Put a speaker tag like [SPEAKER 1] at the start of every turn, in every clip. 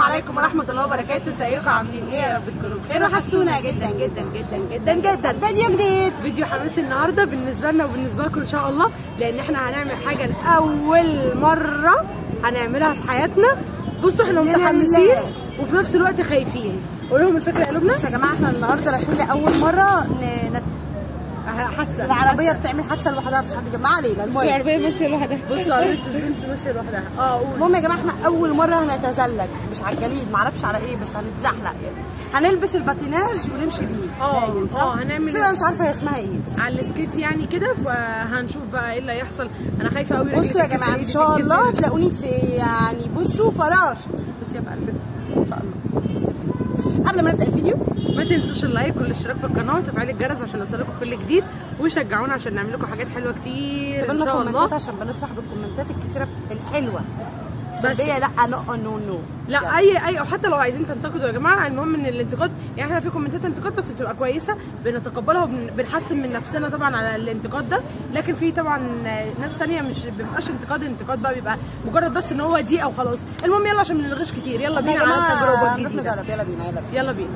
[SPEAKER 1] عليكم ورحمه الله وبركاته ازيكم عاملين ايه يا رب تكونوا بخير وحشتونا جدا جدا جدا جدا جدا فيديو جديد
[SPEAKER 2] فيديو حماسي النهارده بالنسبه لنا وبالنسبه لكم ان شاء الله لان احنا هنعمل حاجه لاول مره هنعملها في حياتنا بصوا احنا
[SPEAKER 1] لله.
[SPEAKER 2] متحمسين وفي نفس الوقت خايفين قول لهم الفكره يا قلوبنا
[SPEAKER 1] بصوا يا جماعه احنا النهارده رايحين لاول مره ن... نت...
[SPEAKER 2] حادثه
[SPEAKER 1] العربيه بتعمل حادثه لوحدها مش حد جماعه علينا المهم
[SPEAKER 2] العربيه ماشيه لوحدها بصوا عربيه السبنس ماشيه لوحدها اه قول
[SPEAKER 1] المهم يا جماعه احنا اول مره هنتزلج مش على الجليد معرفش على ايه بس هنتزحلق يعني هنلبس الباتيناج ونمشي بيه
[SPEAKER 2] اه
[SPEAKER 1] باين، صح؟
[SPEAKER 2] اه هنعمل
[SPEAKER 1] بس انا مش عارفه هي اسمها ايه بس
[SPEAKER 2] على السكيت يعني كده فهنشوف بقى ايه اللي هيحصل انا خايفه قوي
[SPEAKER 1] بصوا يا جماعه ان شاء الله تلاقوني في يعني بصوا فراش بصوا يا قلبي ان شاء الله قبل ما نبدا الفيديو
[SPEAKER 2] ما تنسوش اللايك والاشتراك في القناه وتفعيل الجرس عشان يوصلكم كل جديد وشجعونا عشان نعمل لكم حاجات حلوه كتير
[SPEAKER 1] اكتبوا
[SPEAKER 2] ان
[SPEAKER 1] لنا
[SPEAKER 2] شاء
[SPEAKER 1] كومنتات
[SPEAKER 2] الله
[SPEAKER 1] عشان بنفرح بالكومنتات الكتيره الحلوه
[SPEAKER 2] بس.
[SPEAKER 1] سلبيه لا نو نو نو
[SPEAKER 2] لا اي اي او حتى لو عايزين تنتقدوا يا جماعه المهم ان الانتقاد يعني احنا في كومنتات انتقاد بس بتبقى كويسه بنتقبلها وبنحسن من نفسنا طبعا على الانتقاد ده لكن في طبعا ناس ثانيه مش بيبقاش انتقاد انتقاد بقى بيبقى مجرد بس ان هو دي او خلاص المهم يلا عشان ما نلغيش كتير يلا
[SPEAKER 1] يا
[SPEAKER 2] بينا على التجربه
[SPEAKER 1] جماعه نروح
[SPEAKER 2] الجديده
[SPEAKER 1] نجرب يلا بينا يلا بينا
[SPEAKER 2] يلا بينا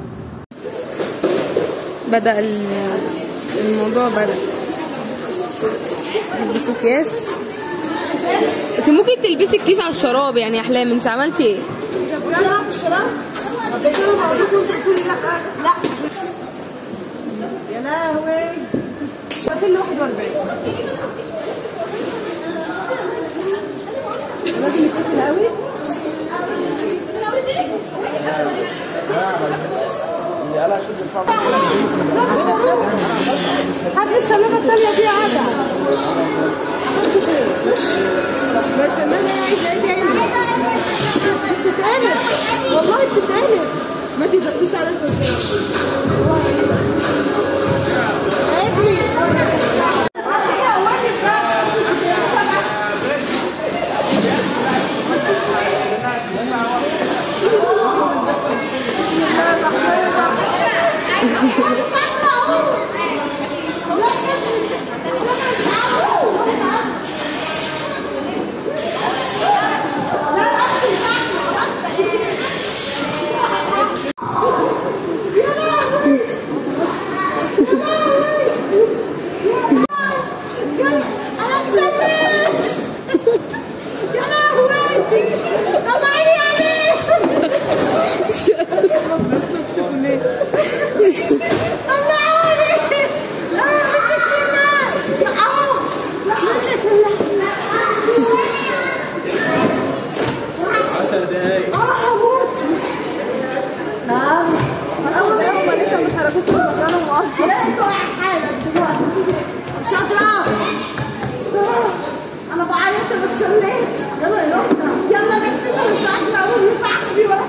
[SPEAKER 2] بدأ الموضوع بدأ يلبسوا اكياس انت ممكن تلبسي الكيس على الشراب يعني يا احلام انت عملتي ايه؟
[SPEAKER 1] شراب الشراب لا يا لهوي شوفين 41 لازم يتقفل قوي هات لي السنادة التانية دي عادة خش فين؟
[SPEAKER 2] بس انا عايزه ايه تاني؟
[SPEAKER 1] بتتقلب والله بتتقلب
[SPEAKER 2] ما تدقوش على الفطيره
[SPEAKER 1] ابني انا اتشميت يا لهوي طلعيني عليه طلعوني لا بسم الله اهو عشر دقايق اه هموت نعم اول يوم لسه ما خرجوش من مكانهم اصلا لا انتوا حالك دلوقتي مش قادره انا بعيط انا اتسليت يلا يا لقنا يلا نكفي انا مش قادره اقول يفحمي ولا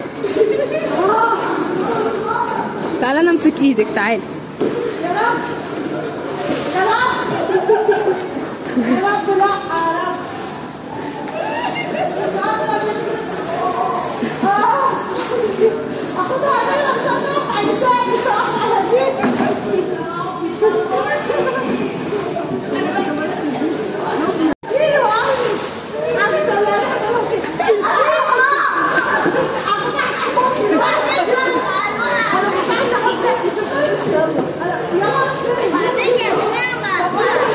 [SPEAKER 2] تعالى انا امسك ايدك تعالى
[SPEAKER 1] يا رب يا رب يا رب لا يا رب آه. اخدها عليا مش قادره ارفع لساني تقف على دي ايوه حبيبي الله انا مستعده احط زي يلا يلا
[SPEAKER 3] بعدين يا جماعة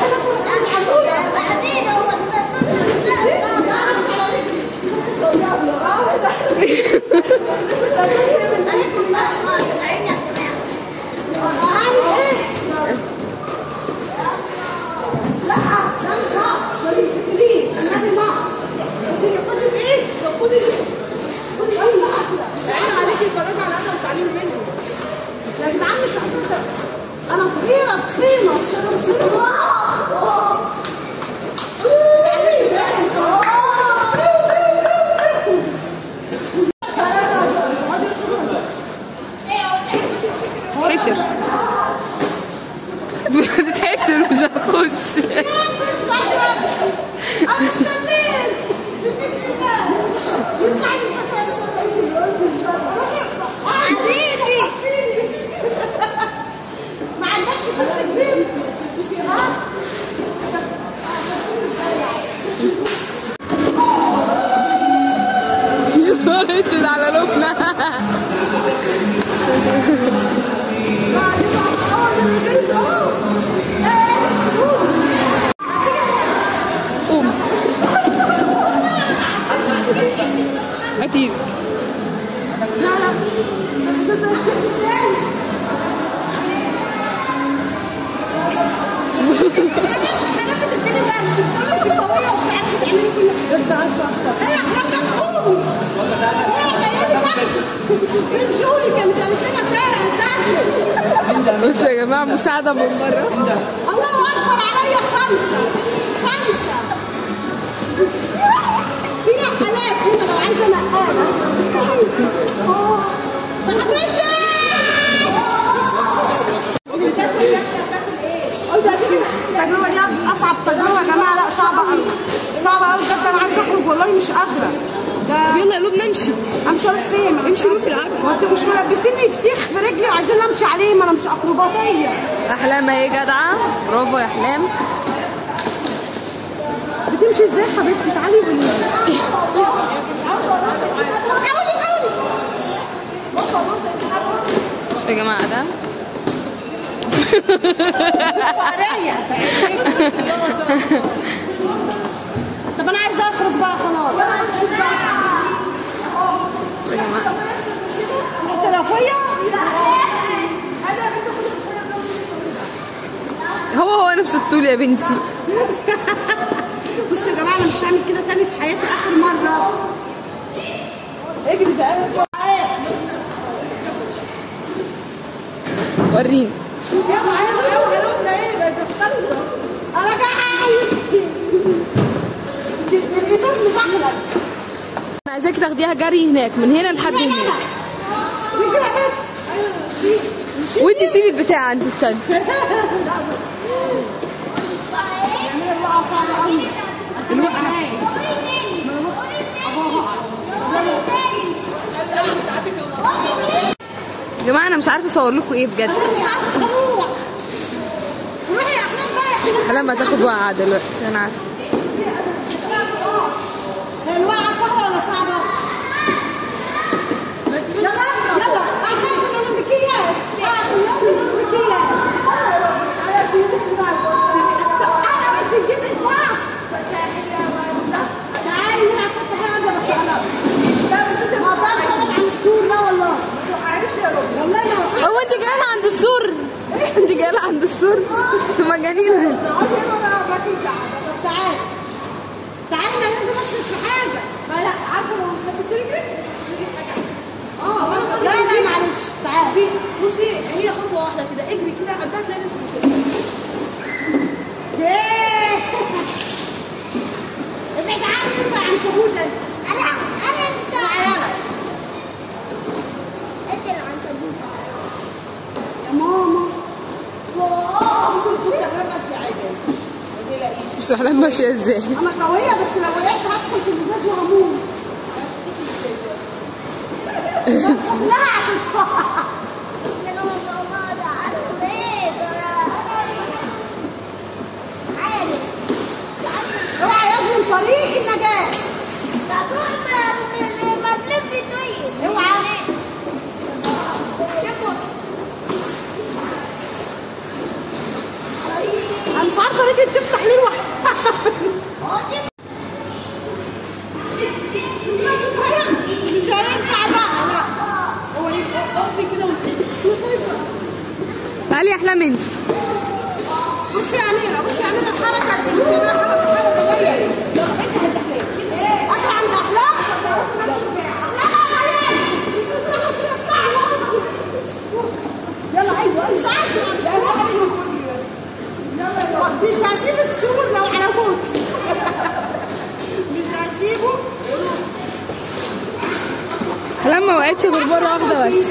[SPEAKER 3] بعدين هو
[SPEAKER 2] عليكي اتفرجوا على انا وتعليم منه
[SPEAKER 1] يا جدعان مش قادرة انا كبيرة تخينة أصل أنا مسكينة. اسود على لبنى قوم أكيد
[SPEAKER 3] بس عارفه
[SPEAKER 1] بصوا يا جماعة مساعدة من بره
[SPEAKER 3] الله اكبر عليا خمسه خمسه في نقلات هنا لو عايزه نقاله صاحبتي التجربه دي اصعب تجربه يا جماعه لا صعبه قوي صعبه قوي بجد انا عايزه اخرج والله مش قادره ده
[SPEAKER 1] يلا يا لبنى امشي
[SPEAKER 3] امشي اروح فين؟
[SPEAKER 1] امشي روحي العبي
[SPEAKER 3] ما انتوا مش ملبسيني السيخ في رجلي وعايزين امشي عليه ما انا مش اكروباتيه
[SPEAKER 1] أحلام اهي جدعة برافو يا أحلام
[SPEAKER 3] بتمشي ازاي يا حبيبتي تعالي قولي لي حاولي حاولي
[SPEAKER 1] بصوا يا جماعة ده
[SPEAKER 3] فقريه طب انا عايزه اخرج بقى خلاص
[SPEAKER 1] بصوا يا جماعة
[SPEAKER 3] احترافيه
[SPEAKER 1] هو هو نفس الطول يا بنتي
[SPEAKER 3] بصوا يا جماعه انا مش هعمل كده تاني في حياتي اخر مره اجري زي
[SPEAKER 1] وريني
[SPEAKER 3] انا جعان الازاز مزحلق
[SPEAKER 1] أنا عايزاكي تاخديها جري هناك من هنا لحد
[SPEAKER 3] اشمعنى
[SPEAKER 1] هناك
[SPEAKER 3] انا رجلي بنت
[SPEAKER 1] وانتي سيبي البتاع انت التاني يا جماعة أنا مش عارفة أصور لكم إيه بجد
[SPEAKER 3] مش عارفه اروح روحي يا احلام بقى يا احلام
[SPEAKER 1] أحلام هتاخد وقعة دلوقتي أنا عارفة
[SPEAKER 3] هي الوقعه سهله ولا صعبه؟ يلا يلا احنا في الاولمبيكيات اه في الاولمبيكيات انا بنتي نجيب اطلاع تعالي نلعب فتح حاجه بس انا ما اقدرش ابعد عن السور لا والله والله ما
[SPEAKER 1] هو أنت جاية عند السور أنت جاية عند السور أنتوا مجانين
[SPEAKER 3] تعالي تعالي انا لازم اسند في حاجه
[SPEAKER 2] ما لا عارفه لو ثبت رجلك مش هتسندي في حاجه
[SPEAKER 3] اه لا لا معلش تعالي
[SPEAKER 2] بصي هي خطوه واحده كده اجري كده عندها تلاقي نفسك مش
[SPEAKER 3] ايه ابعد عني انت عن كبوت انا انا انت وعيالك انت العنكبوت يا ماما
[SPEAKER 1] بس أحلام ماشية إزاي
[SPEAKER 3] انا قويه بس لو وقعت هدخل في الازاز وهموت لا عشان تقع اوعى يا ابني طريق النجاه اوعى انا مش عارفه رجلي بتفتح ليه لوحدها مش هينفع بقى لا
[SPEAKER 2] هو اقفي كده
[SPEAKER 1] تعالي يا أحلام أنت
[SPEAKER 3] بصي يا اميره بصي يا اميره الحركه دي بصي يا اميره الحركه اطلع عند احلام يلا ايوه مش عارفه مش عارفه مش هسيب السور لو على موت مش هسيبه
[SPEAKER 1] أحلام ما وقعتش غير مرة واحدة بس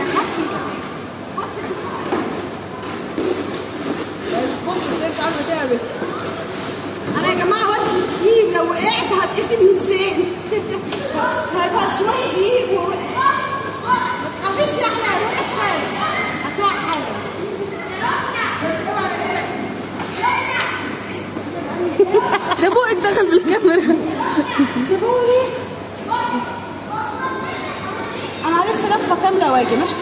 [SPEAKER 3] انا يا جماعه وزني تقيل لو وقعت هتقسم نصين هيبقى شويه تقيل ووقع ما تخافيش يا احمد وقعت حاجه هتقع حاجه
[SPEAKER 1] ده بقك دخل في الكاميرا
[SPEAKER 3] سيبوني لفه كامله واجي ماشي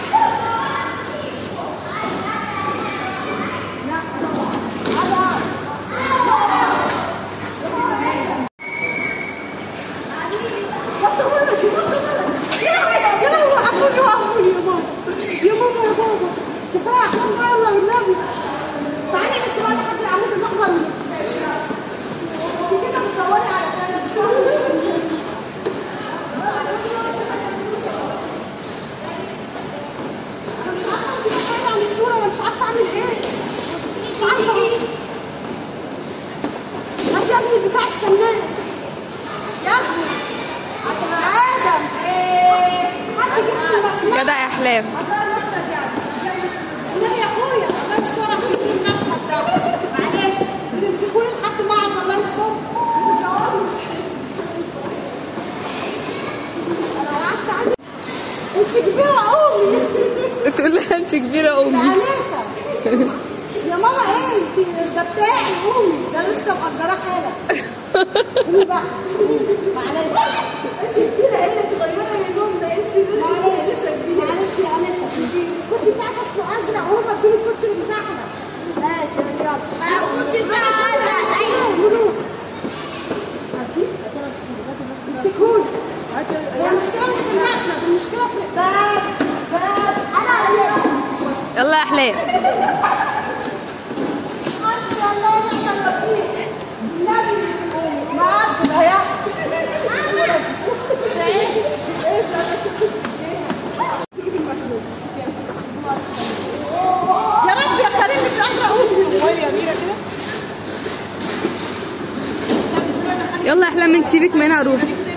[SPEAKER 3] يا لهوي وقفوني وقفوني يا ماما يا ماما يا بابا كفايه احلام بقى يلا والنبي تعالي بس بقى لحد العمود الاخضر انت كده بتدوري على انا مش عارفه انت بتتفرجي على الصوره وانا مش عارفه اعمل ايه مش عارفه ايه هات يا ابني بتاع السنان يا ابني ادم ايه حد يجيب لي المسمار
[SPEAKER 2] جدع يا احلام
[SPEAKER 3] لا يا اخويا الله يسترك في المسند ده معلش بتمسكوني لحد ما اقعد الله يستر انا قعدت عندي انت كبيره قوي
[SPEAKER 2] تقول لها انت كبيره
[SPEAKER 3] ده
[SPEAKER 2] امي
[SPEAKER 3] انسه يا ماما ايه انت ده بتاعي قومي ده لسه مقدره حالا قومي بقى معلش انت كبيره ايه انت صغيره يا نوم ده انت معلش معلش يا انسه انت الكوتشي بتاعك اصله ازرق وهم ادوني الكوتشي اللي بزحمه هات يا يلا الكوتشي بتاعك ازرق عارفين امسكوني هي المشكله مش في المسند المشكله في بس بس انا عليك
[SPEAKER 2] يلا يا احلام
[SPEAKER 3] يا رب يا كريم مش قادره اقول
[SPEAKER 2] يلا يا احلام من سيبك منها روح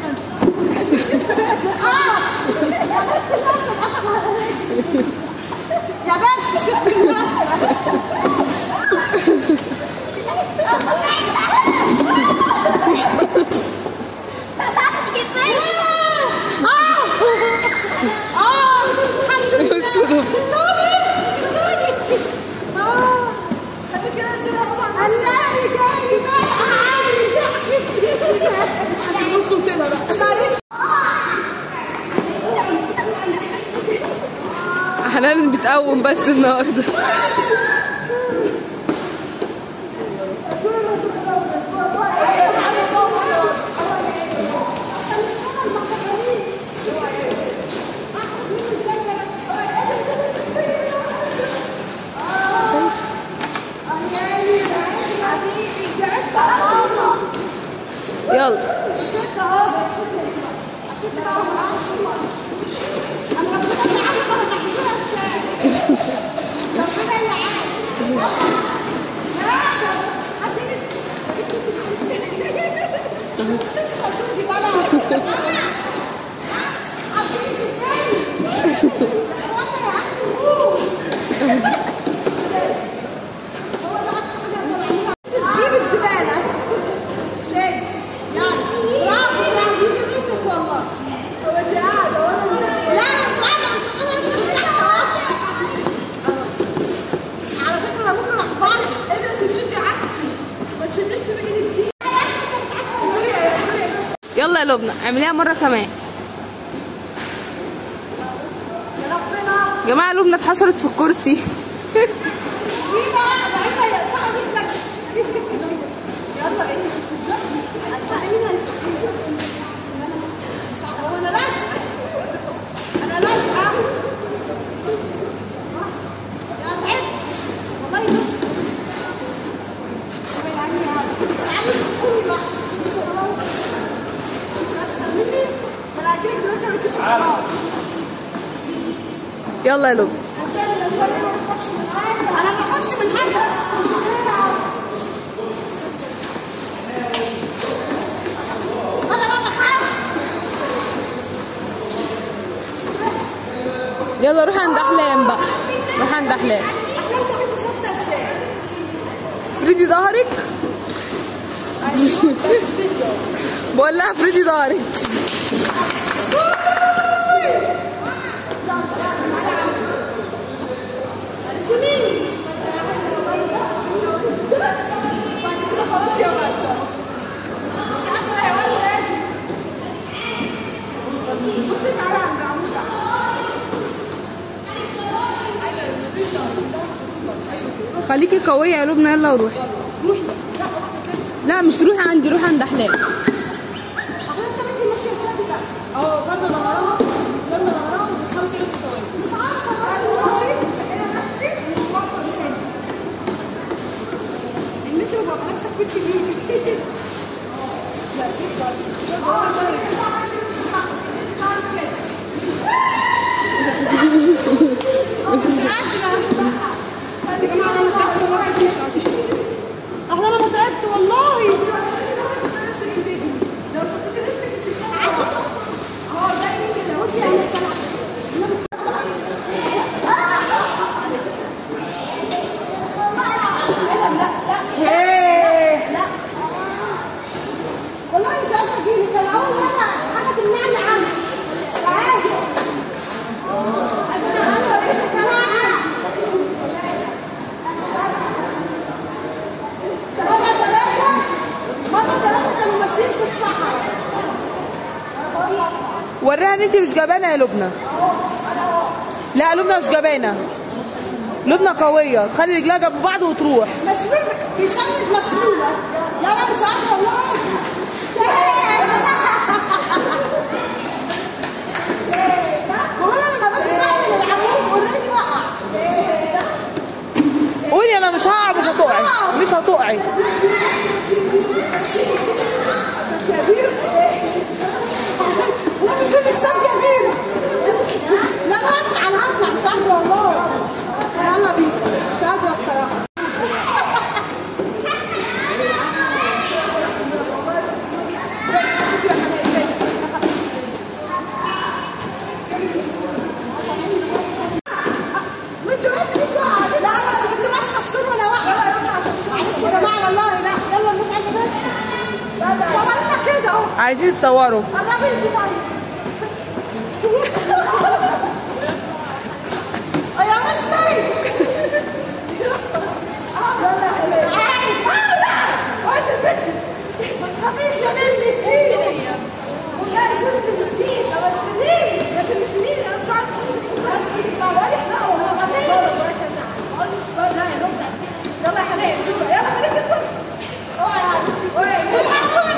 [SPEAKER 3] يا بنت شوفي المسند اه اه الحمد لله
[SPEAKER 2] الصدف.
[SPEAKER 3] شلوني شلوني اه الله جاي بقى عامل ضحكتي
[SPEAKER 2] بصوا كده بقى حنان بتقوم بس النهارده يلا
[SPEAKER 3] شد اهو شد شد اهو انا ربنا اللي عارف انا بحكيها ازاي ربنا اللي عارف هذا حد يسكت بقى عطيني تاني هو ده اقصى حاجه اقدر اعملها تسجيل الزباله شيء يعني برافو برافو يجي منك والله هو انت قاعده وانا لا انا مش قاعده مش قاعده انا تحت على فكره انا ممكن اخبارك ايه ده انت بتشدي عكسي ما تشديش في بايدك دي
[SPEAKER 2] يلا يا لبنى اعمليها مره كمان
[SPEAKER 3] يا ربنا
[SPEAKER 2] يا جماعه لبنى اتحشرت في الكرسي
[SPEAKER 3] في بقى بعيدة يقطعوا رجلك يلا ايه هتساعديني هو انا لازقه انا لازقه يا تعبت والله تعبت ابعد عني هذا تعالي تقولي بقى انت اشطر مني ما انا اجيلك دلوقتي اعمل لك شوكولاته
[SPEAKER 2] يلا يا لبنى
[SPEAKER 3] انا ما بخافش من حاجه انا ما بخافش
[SPEAKER 2] يلا روح عند احلام بقى روح عند احلام
[SPEAKER 3] احلام طب انت ثابته ازاي
[SPEAKER 2] فريدي ظهرك بقول لها فريدي ظهرك
[SPEAKER 3] انت مين بعد كده خلاص يا ولد مش قادره يا ولد بصي تعالى عند عمود
[SPEAKER 1] خليكي قويه يا لبنى يلا وروحي
[SPEAKER 3] روحي
[SPEAKER 1] لا مش تروحي عندي روحي عند احلام
[SPEAKER 3] احنا انت بنتي ماشيه ثابته
[SPEAKER 2] اه فرده ظهرها فرده ظهرها وبتحاول تلف طويل
[SPEAKER 3] مش عارفه والله انا نفسي واقفه لساني المترو ببقى لابسه كوتشي بيه مش قادرة يا جماعة أنا تعبت والله مش قادرة أحلى أنا تعبت والله بصي أنا سامعة ايه والله مش قادره اجيلك انا اول مره حاجه تمنعني عنك تعالي انا انا اوريك انا مرة ثلاثة مرة ثلاثة كانوا ماشيين في الصحراء
[SPEAKER 1] وريها ان انت مش جبانه يا لبنى لا لبنى مش جبانه لبنى قويه خلي رجلها جنب بعض وتروح
[SPEAKER 3] مشلول بيسند مشلولة لا لا مش عارفة والله هو انا لما باجي بعمل العمود اوريدي وقع
[SPEAKER 1] قولي انا مش هقع مش هتقعي مش هتقعي
[SPEAKER 3] كبير لا بيكون الصوت كبير لا انا هطلع انا هطلع مش قادرة والله يلا بينا مش قادرة الصراحة وانت وقفت بتوقع لا بس كنت ماسكه السور ولا واقعه معلش يا جماعه والله لا يلا الناس عايزه تاكل صورنا كده اهو
[SPEAKER 1] عايزين تصوروا
[SPEAKER 3] قربي انت طيب يا مستر ما تخافيش يا نمي والله كنت تلمسنيش ما تلمسنيش ما تلمسنيش انا مش عارفه ما بقولك لا والله ما لا يا ربع يلا يا حنان شوفي يلا خليك تدخل اوعي يا عم اوعي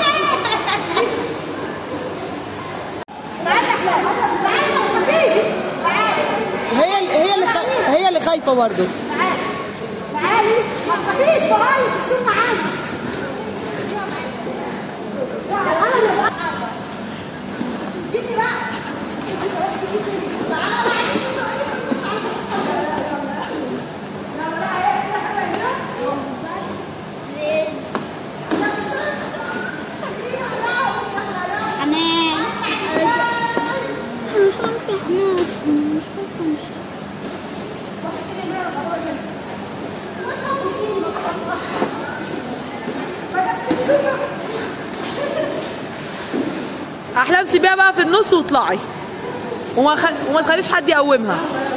[SPEAKER 3] تعالي يا احلام تعالي ما تخافيش تعالي
[SPEAKER 1] هي هي اللي خ... هي اللي خايفه برضه
[SPEAKER 3] تعالي تعالي ما تخافيش بقول السوق معانا انا مش جيتي بقى تعالى معلش
[SPEAKER 4] حنان مش عارفة حنان مش عارفة مش
[SPEAKER 1] احلام سيبيها بقى في النص واطلعي وما خل... وما تخليش حد يقومها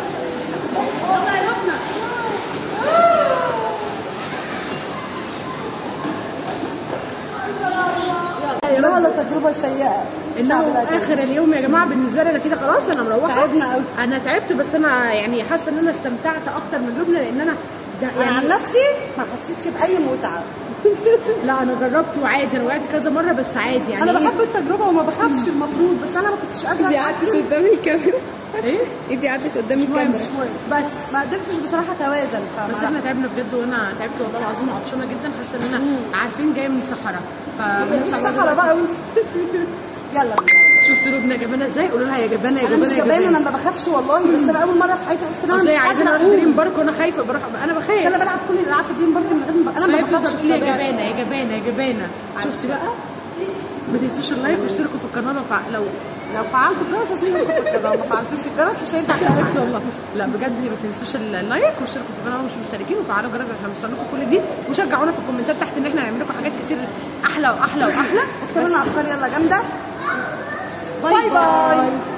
[SPEAKER 3] لا لا تجربة سيئة
[SPEAKER 2] انه اخر اليوم يا جماعه بالنسبه لي انا كده خلاص انا مروحه
[SPEAKER 3] تعبنا أوي.
[SPEAKER 2] انا تعبت بس انا يعني حاسه ان انا استمتعت اكتر من لبنى لان انا ده
[SPEAKER 3] انا عن
[SPEAKER 2] يعني
[SPEAKER 3] نفسي ما حسيتش باي متعه
[SPEAKER 2] لا انا جربت وعادي انا وقعت كذا مره بس عادي يعني
[SPEAKER 3] انا
[SPEAKER 2] إيه؟
[SPEAKER 3] بحب التجربه وما بخافش المفروض بس انا ما كنتش قادره اتحكم
[SPEAKER 1] قدامي الكاميرا
[SPEAKER 2] ايه
[SPEAKER 1] انت قعدت قدامي
[SPEAKER 3] مش مهم مش مهم
[SPEAKER 2] بس
[SPEAKER 3] ما قدرتش بصراحه توازن
[SPEAKER 2] بس
[SPEAKER 3] فما
[SPEAKER 2] احنا تعبنا بجد وانا تعبت والله العظيم وعطشانه جدا حاسه ان انا عارفين جايه من صحراء
[SPEAKER 3] دي
[SPEAKER 2] فبنطلع
[SPEAKER 3] الصحراء بقى وانت يلا
[SPEAKER 2] شفت لبنى جبانه ازاي قولوا لها يا جبانه يا
[SPEAKER 3] انا
[SPEAKER 2] جبانه
[SPEAKER 3] مش
[SPEAKER 2] يا
[SPEAKER 3] جبانه انا ما بخافش والله بس انا اول مره في حياتي احس ان انا مش
[SPEAKER 2] اصل عايزين
[SPEAKER 3] قادره
[SPEAKER 2] اروح
[SPEAKER 3] اقوم
[SPEAKER 2] دريم بارك وانا خايفه بروح انا
[SPEAKER 3] بس
[SPEAKER 2] بخاف
[SPEAKER 3] انا بلعب كل الالعاب في دريم بارك من غير ما- انا ما
[SPEAKER 2] ما
[SPEAKER 3] بخافش
[SPEAKER 2] بتفضل
[SPEAKER 3] في
[SPEAKER 2] يا
[SPEAKER 3] طبيعتي
[SPEAKER 2] جبانه يا جبانه يا جبانه شفت بقى ما تنسوش اللايك واشتركوا في القناه لو فع- لو
[SPEAKER 3] لو فعلت الجرس هتلاقيني في القناه ما فعلتوش الجرس مش هينفع
[SPEAKER 2] تعبت
[SPEAKER 3] تفعل
[SPEAKER 2] والله لا بجد ما تنسوش اللايك واشتركوا في القناه لو مش مشتركين وفعلوا الجرس عشان يوصلكم كل جديد وشجعونا في الكومنتات تحت ان احنا نعمل لكم حاجات كتير احلى واحلى واحلى
[SPEAKER 3] اكتبوا لنا افكار يلا جامده باي باي